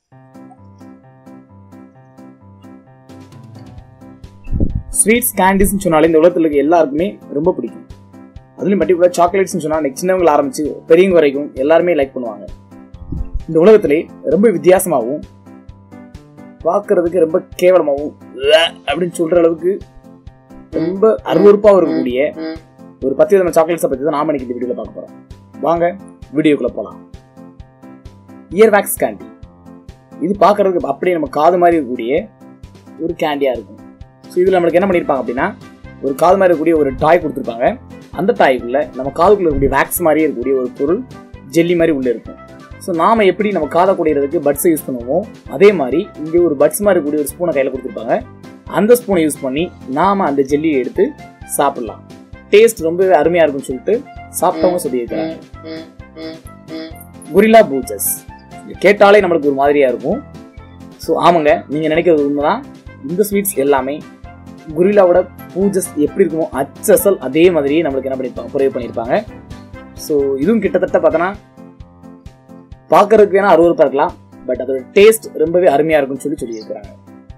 sweets கேண்டீஸ்னு சொன்னாலே இந்த உலகத்தில் இருக்க எல்லாருக்குமே ரொம்ப பிடிக்கும் அதுலயும் பர்டிகுலர் சாக்லேட்ஸ்னு சொன்னா இன்னைக்கு சின்னவங்களை ஆரம்பிச்சு பெரியவங்க வரைக்கும் எல்லாருமே லைக் பண்ணுவாங்க இந்த உலகத்திலே ரொம்ப வித்தியாசமாகவும் பார்க்கறதுக்கு ரொம்ப கேவலமாகவும் "உவ்வே" அப்படின்னு சொல்ற அளவுக்கு ரொம்ப அருவறுப்பாகவும் இருக்கக்கூடிய ஒரு பத்து விதமான சாக்லேட்ஸை பற்றி தான் நாம இன்னைக்கு இந்த வீடியோவில் பார்க்க போறோம் வாங்க வீடியோக்குள்ள போகலாம் இயர் வேக்ஸ் கேண்டி இது பார்க்கறதுக்கு அப்படியே நம்ம காது மாதிரி இருக்கக்கூடிய ஒரு கேண்டியா இருக்கும் ஸோ இதில் நம்மளுக்கு என்ன பண்ணியிருப்பாங்க அப்படின்னா ஒரு காது மாதிரி இருக்கக்கூடிய ஒரு டாய் கொடுத்துருப்பாங்க அந்த டாய்க்குள்ள நம்ம காதுக்குள்ள இருக்கக்கூடிய வேக்ஸ் மாதிரியே இருக்கக்கூடிய ஒரு பொருள் ஜெல்லி மாதிரி உள்ள இருக்கும் ஸோ நாம எப்படி நம்ம காதை குடையிறதுக்கு பட்ஸை யூஸ் பண்ணுவோமோ அதே மாதிரி இங்கே ஒரு பட்ஸ் மாதிரி இருக்கக்கூடிய ஒரு ஸ்பூனை கையில் கொடுத்துருப்பாங்க அந்த ஸ்பூனை யூஸ் பண்ணி நாம அந்த ஜெல்லியை எடுத்து சாப்பிடலாம் டேஸ்ட் ரொம்பவே அருமையா இருக்கும்னு சொல்லிட்டு சாப்பிட்டவங்க சொல்லியிருக்கிறாங்க குரில்லா பூச்சஸ் கேட்டாலே நம்மளுக்கு ஒரு மாதிரியா இருக்கும் ஸோ ஆமாங்க நீங்க நினைக்கிறது உண்மைதான் இந்த ஸ்வீட்ஸ் எல்லாமே குரில்லாவோட பூஜஸ் எப்படி இருக்குமோ அச்சசல் அதே மாதிரியே நம்மளுக்கு என்ன பண்ணியிருப்பாங்க குறைவு பண்ணியிருப்பாங்க ஸோ இதுவும் கிட்டத்தட்ட பார்த்தோன்னா பார்க்கறதுக்கு வேணா அருவருப்பா இருக்கலாம் பட் அதோட டேஸ்ட் ரொம்பவே அருமையா இருக்கும்னு சொல்லி சொல்லியிருக்கிறாங்க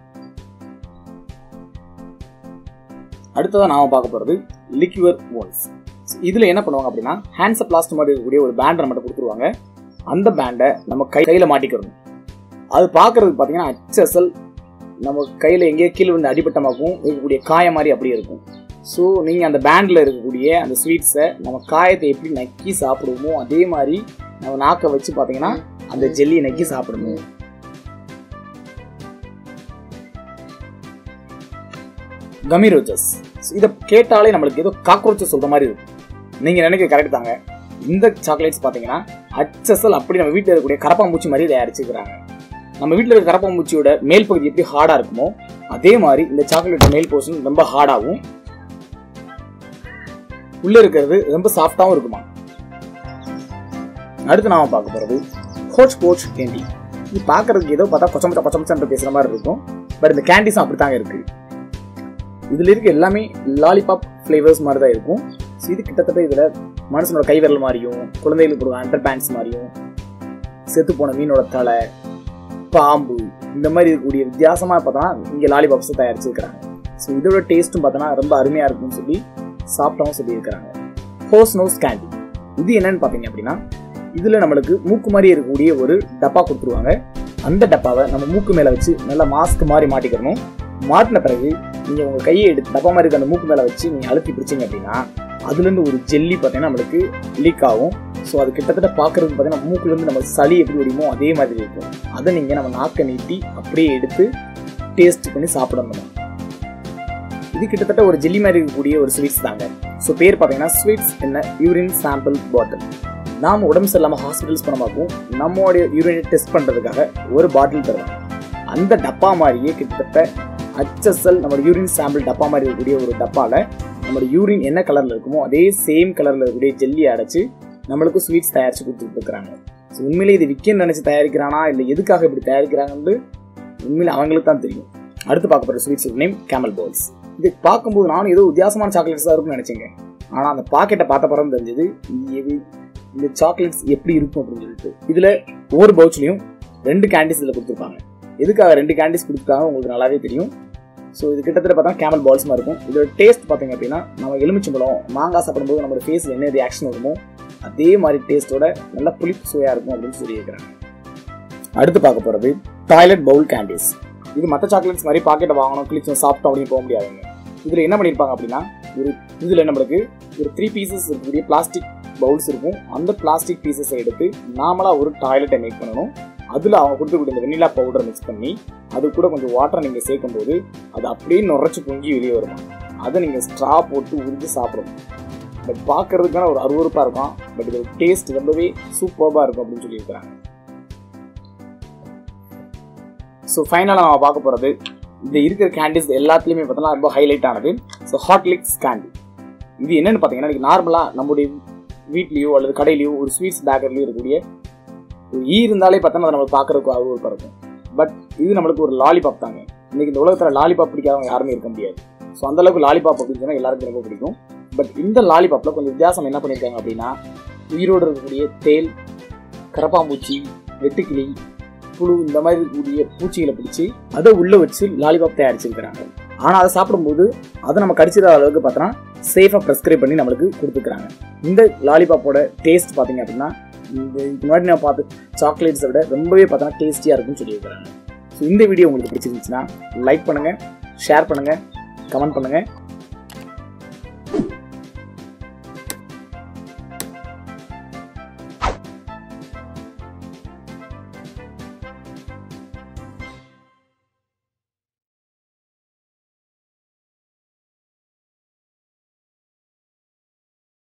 அடுத்ததான் நாம பார்க்க போறது லிக்யூர் வால்ஸ் இதுல என்ன பண்ணுவாங்க அப்படின்னா ஹேண்ட்ஸ் பிளாஸ்ட் மாதிரி இருக்கக்கூடிய ஒரு பேண்டை நம்மகிட்ட கொடுத்துருவாங்க அந்த பேண்டை நம்ம கை கையில மாட்டிக்கிறணும் அது பார்க்கறதுக்கு பார்த்தீங்கன்னா அச்சசல் நம்ம கையில் எங்கேயோ கீழே வந்து அடிபட்டமாகவும் இருக்கக்கூடிய காயம் மாதிரி அப்படியே இருக்கும் ஸோ நீங்கள் அந்த பேண்டில் இருக்கக்கூடிய அந்த ஸ்வீட்ஸை நம்ம காயத்தை எப்படி நக்கி சாப்பிடுவோமோ அதே மாதிரி நம்ம நாக்கை வச்சு பார்த்தீங்கன்னா அந்த ஜெல்லியை நக்கி சாப்பிடணும் கமி ரோஜஸ் இதை கேட்டாலே நம்மளுக்கு ஏதோ காக்ரோச்சஸ் சொல்ற மாதிரி இருக்கும் நீங்க நினைக்க கரெக்ட் தாங்க இந்த சாக்லேட்ஸ் பார்த்தீங்கன்னா அச்சசல் அப்படி நம்ம வீட்டில் இருக்கக்கூடிய கரப்பாம்பூச்சி மாதிரி தயாரிச்சுக்கிறாங்க நம்ம வீட்டில் இருக்க கரப்பாம்பூச்சியோட மேல் பகுதி எப்படி ஹார்டா இருக்குமோ அதே மாதிரி இந்த சாக்லேட் மேல் போர்ஷன் ரொம்ப ஹார்டாகவும் உள்ள இருக்கிறது ரொம்ப சாஃப்டாகவும் இருக்குமா அடுத்து நாம பார்க்க போறது ஹோச் போச் கேண்டி இது பார்க்கறதுக்கு ஏதோ பார்த்தா கொச்சமச்சா கொச்சமச்சா பேசுற மாதிரி இருக்கும் பட் இந்த கேண்டிஸும் அப்படித்தாங்க இருக்கு இதுல இருக்க எல்லாமே லாலிபாப் ஃப்ளேவர்ஸ் மாதிரி தான் இருக்கும் ஸோ இது கிட்டத்தட்ட இதுல மனுஷனோட கை விரல் மாதிரியும் குழந்தைகளுக்கு போடுற அண்டர் பேண்ட்ஸ் மாதிரியும் செத்து போன மீனோட தலை பாம்பு இந்த மாதிரி இருக்கக்கூடிய வித்தியாசமா பார்த்தோன்னா இங்க லாலிபாப்ஸ் தயாரிச்சிருக்கிறாங்க ஸோ இதோட டேஸ்ட்டும் பார்த்தோன்னா ரொம்ப அருமையா இருக்கும்னு சொல்லி சாப்பிட்டவும் சொல்லியிருக்கிறாங்க ஹோஸ் நோஸ் கேண்டி இது என்னன்னு பார்த்தீங்க அப்படின்னா இதுல நம்மளுக்கு மூக்கு மாதிரி இருக்கக்கூடிய ஒரு டப்பா கொடுத்துருவாங்க அந்த டப்பாவை நம்ம மூக்கு மேல வச்சு நல்லா மாஸ்க் மாதிரி மாட்டிக்கிறணும் மாட்டின பிறகு நீங்க உங்க கையை எடுத்து டப்பா மாதிரி இருக்க அந்த மூக்கு மேல வச்சு நீங்க அழுத்தி பிடிச்சீங்க அப்படின்னா அதுல இருந்து ஒரு ஜெல்லி பார்த்தீங்கன்னா நம்மளுக்கு லீக் ஆகும் ஸோ அது கிட்டத்தட்ட பார்க்கறதுக்கு பார்த்தீங்கன்னா மூக்குல இருந்து நம்ம சளி எப்படி வடிமோ அதே மாதிரி இருக்கும் அதை நீங்க நம்ம நாக்கை நீட்டி அப்படியே எடுத்து டேஸ்ட் பண்ணி சாப்பிடணும் இது கிட்டத்தட்ட ஒரு ஜெல்லி மாதிரி இருக்கக்கூடிய ஒரு ஸ்வீட்ஸ் தாங்க ஸோ பேர் பார்த்தீங்கன்னா ஸ்வீட்ஸ் என்ன யூரின் சாம்பிள் பாட்டில் நாம உடம்பு சரியில்லாமல் ஹாஸ்பிட்டல்ஸ் போனமாக்கும் நம்மளுடைய யூரினை டெஸ்ட் பண்ணுறதுக்காக ஒரு பாட்டில் தருவாங்க அந்த டப்பா மாதிரியே கிட்டத்தட்ட ஹச்எஸ்எல் நம்மளோட யூரின் சாம்பிள் டப்பா மாதிரி இருக்கக்கூடிய ஒரு டப்பாவில் நம்மளோட யூரின் என்ன கலரில் இருக்குமோ அதே சேம் கலரில் இருக்கக்கூடிய ஜெல்லி அடைச்சு நம்மளுக்கு ஸ்வீட்ஸ் தயாரித்து கொடுத்துட்டு இருக்கிறாங்க ஸோ உண்மையிலே இது விற்கன்னு நினச்சி தயாரிக்கிறானா இல்லை எதுக்காக இப்படி தயாரிக்கிறாங்கன்னு உண்மையில அவங்களுக்கு தான் தெரியும் அடுத்து பார்க்க போகிற ஸ்வீட்ஸ் நேம் கேமல் பால்ஸ் இது பார்க்கும்போது நானும் ஏதோ வித்தியாசமான சாக்லேட்ஸ் தான் இருக்கும்னு நினச்சிங்க ஆனால் அந்த பாக்கெட்டை பார்த்த பிறகு தெரிஞ்சது இது இந்த சாக்லேட்ஸ் எப்படி இருக்கும் அப்படின்னு சொல்லிட்டு இதில் ஒவ்வொரு பவுச்லையும் ரெண்டு கேண்டிஸ் இதில் கொடுத்துருப்பாங்க எதுக்காக ரெண்டு கேண்டிஸ் கொடுத்துருக்காங்க உங்களுக்கு நல்லாவே தெரியும் ஸோ இது கிட்டத்தட்ட பார்த்தா கேமல் பால்ஸ் மாதிரி இருக்கும் இதோட டேஸ்ட் பார்த்தீங்க அப்படின்னா நம்ம எலுமிச்சம்பழம் மாங்காய் சாப்பிடும்போது நம்மளோட ஃபேஸில் என்ன ரியாக்ஷன் வருமோ அதே மாதிரி டேஸ்ட்டோட நல்ல புளிப்பு சுவையாக இருக்கும் அப்படின்னு சொல்லியிருக்கிறாங்க அடுத்து பார்க்க போகிறது டாய்லெட் பவுல் கேண்டிஸ் இது மற்ற சாக்லேட்ஸ் மாதிரி பாக்கெட்டை வாங்கணும் கிளிச்சோம் சாப்பிட்டோம் அப்படின்னு போக முடியாதுங்க இதில் என்ன பண்ணியிருப்பாங்க அப்படின்னா ஒரு இதில் நம்மளுக்கு ஒரு த்ரீ பீசஸ் இருக்கக்கூடிய பிளாஸ்டிக் பவுல்ஸ் இருக்கும் அந்த பிளாஸ்டிக் பீசஸை எடுத்து நாமளாக ஒரு டாய்லெட்டை மேக் பண்ணணும் அதில் அவங்க கொடுத்துக்கூடிய இந்த வெண்ணிலா பவுடரை மிக்ஸ் பண்ணி அது கூட கொஞ்சம் வாட்டரை நீங்கள் சேர்க்கும் போது அது அப்படியே நுரைச்சி பொங்கி வெளியே வருமா அதை நீங்கள் ஸ்ட்ரா போட்டு உறிஞ்சு சாப்பிடணும் பட் பார்க்கறதுக்கான ஒரு அருவறுப்பாக இருக்கும் பட் இதோட டேஸ்ட் ரொம்பவே சூப்பர்பாக இருக்கும் அப்படின்னு சொல்லியிருக்கிறாங்க ஸோ ஃபைனலாக நம்ம பார்க்க போகிறது இந்த இருக்கிற கேண்டிஸ் எல்லாத்துலேயுமே பார்த்தோம்னா ரொம்ப ஹைலைட் ஆனது ஸோ ஹாட் லிக்ஸ் கேண்டி இது என்னன்னு பார்த்தீங்கன்னா நார்மலாக நம்முடைய வீட்லேயோ அல்லது கடையிலையோ ஒரு ஸ்வீட்ஸ் பேக்கர்லேயோ இருக்கக்கூடிய ஒரு ஈ இருந்தாலே பார்த்தோன்னா அதை நம்ம பார்க்கறதுக்கு அருவருப்பாக இருக்கும் பட் இது நம்மளுக்கு ஒரு லாலிபாப் தாங்க இன்னைக்கு இந்த உலகத்தில் லாலிபாப் பிடிக்காதவங்க யாருமே இருக்க முடியாது ஸோ அந்த அளவுக்கு லாலிபாப் அப்படின்னு சொன்னால் எல்லாருக்கும் ரொம்ப பிடிக்கும் பட் இந்த லாலிபாப்பில் கொஞ்சம் வித்தியாசம் என்ன பண்ணியிருக்காங்க அப்படின்னா உயிரோடு இருக்கக்கூடிய தேல் கரப்பாம்பூச்சி வெட்டுக்கிளி புழு இந்த மாதிரி இருக்கக்கூடிய பூச்சிகளை பிடிச்சி அதை உள்ள வச்சு லாலிபாப் தயாரிச்சிருக்கிறாங்க ஆனால் அதை சாப்பிடும்போது அதை நம்ம கடிச்சிட அளவுக்கு பார்த்தோன்னா சேஃபாக ப்ரெஸ்கிரைப் பண்ணி நம்மளுக்கு கொடுத்துக்கிறாங்க இந்த லாலிபாப்போட டேஸ்ட் பார்த்தீங்க அப்படின்னா இந்த இதுக்கு முன்னாடி நான் பார்த்து சாக்லேட்ஸை விட ரொம்பவே பார்த்தோன்னா டேஸ்டியாக இருக்கும்னு சொல்லியிருக்கிறாங்க ஸோ இந்த வீடியோ உங்களுக்கு பிடிச்சிருந்துச்சுன்னா லைக் பண்ணுங்கள் ஷேர் பண்ணுங்கள் கமெண்ட் பண்ணுங்கள்